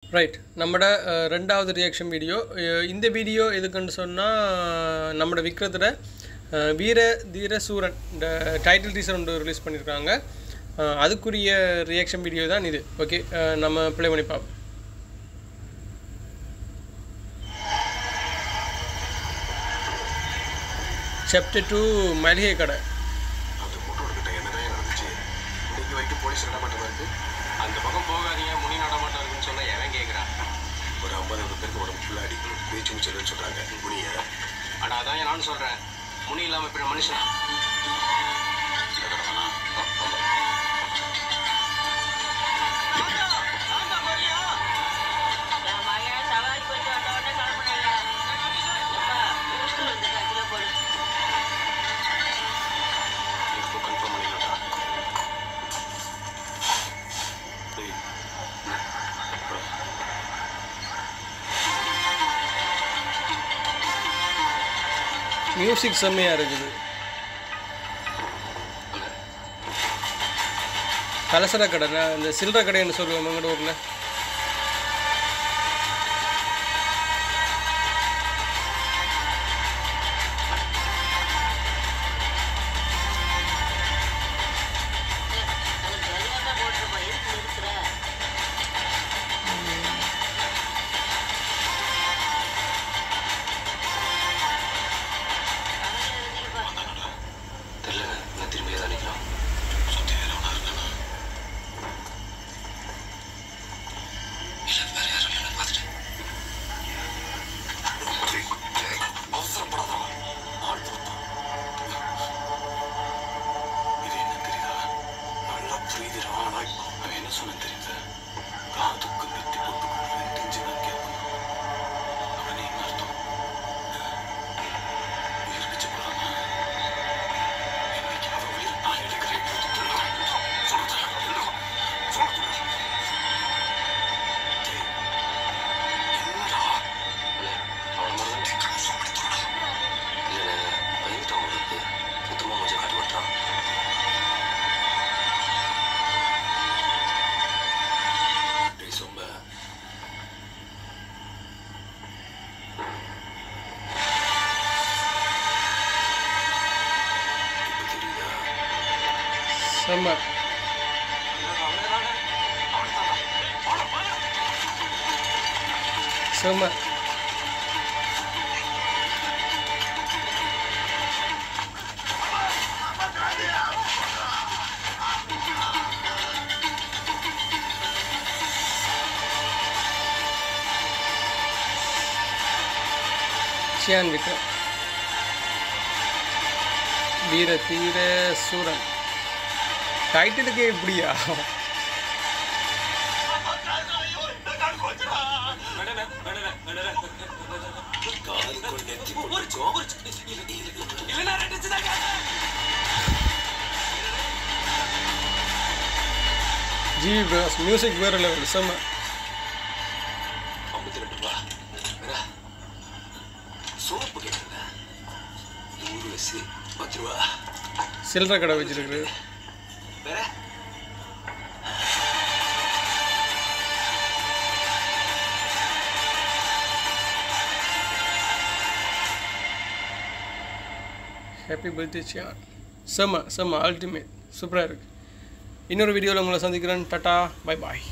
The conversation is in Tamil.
ரைட் நம்மட அஹ், ரெண்டாவது ரியாக்ஷன் வீடியோ அஹ், இந்த வீடியோ எதுக்குன்னு சொன்னால் நம்மட விக்ரத்தில் அஹ், வீர தீர சூரன் இந்த டைட்டில் டீசர் ஒன்று ரிலீஸ் பண்ணியிருக்காங்க அஹ், அதுக்குரிய ரியாக்ஷன் வீடியோ தான் இது ஓகே நம்ம ப்ளே பண்ணி பார்ப்போம் சாப்டர் டூ மளிகை கடை அந்த கூட்டோட கிட்ட என்னதான் நடந்துச்சு இன்னைக்கு வரைக்கும் போலீஸ் நடமாட்டம் இருக்கு அந்த பக்கம் போகாதீங்க முனி நடமாட்டம் இருக்குன்னு சொன்னா எவன் கேட்குறான் ஒரு ஐம்பது பேருக்கு உடம்பு ஃபுல்லாக அடிக்கணும் பேச்சு முடிச்சதுன்னு சொல்றாங்க முனிய அடா அதான் நானும் சொல்றேன் முனி இல்லாம இப்படி மனுஷன் என் மகன் சவாரி போயிட்டு வந்த உடனே கிளம்புனேங்க. எப்பா, ஊருக்கு வந்து கட்டில போடு. இப்போ கன்ஃபார்ம் பண்ணிக்கலாம்டா டேய், அப்புறம் மியூசிக் செம்மையாக இருக்குது கலசர கடை நான் இந்த சில்லற கடைன்னு சொல்லுவோம் எங்கள்ட ஊரில் எனக்கு தெரியாம போட்டுருப்பா. எதுக்கு நிறுத்துற? பக்கத்துல இருந்தீங்கப்பா. தெரியல நான் திரும்பி தான் நிற்கலாம் சுற்றி வேற ஒன்றா இருக்கானா இல்லை வேற யாரும் என்ன பார்த்துட்டு அவசரப்படாதா ஆள் பொறுத்தான் இது என்ன தெரியுதா நல்லா புரியுதுடா ஆனா அவன் என்ன சொன்ன தெரியுது காதுக்கு நெத்தி போட்டுக்கு ரெண்டு இன்ச்சு தான் கேட்கணும் அவனே என்ன அர்த்தம் உயிர் பிச்சை போறானா இன்னைக்கு அவ உயிர் நான் எடுக்கிறேன் சொல்றேன் சொல்லக்கூடாது என்னடா அவன் மாதிரி கன்ஃபார்ம் பண்ணி தொடடா இல்லை பயந்துட்டான் அவனுக்கு சுத்தமாக கொஞ்சம் காட்ட மாட்டான் டேய் சொம்ப இப்போ தெரியுதா செம்ம செம்ம சியான் விக்ரம் வீர தீர சூரன் டைட்டிலுக்கே இப்படியா காதுக்குள் நெத்தி போட்டுக்கோ ஜிவி பிரகாஷ் மியூசிக் வேறு லெவல் செம்ம ஐம்பத்தி ரெண்டு ரூபா வேற சோப்பு கேட்டேன் நூறு வயசு பத்து ரூபா சில்லற கடை வச்சிருக்குது வேற ஹாப்பி பர்த்டே சியான் செம்ம செம்ம அல்டிமேட் சூப்பராக இருக்குது இன்னொரு வீடியோவில் உங்களை சந்திக்கிறேன் டாட்டா பை பாய்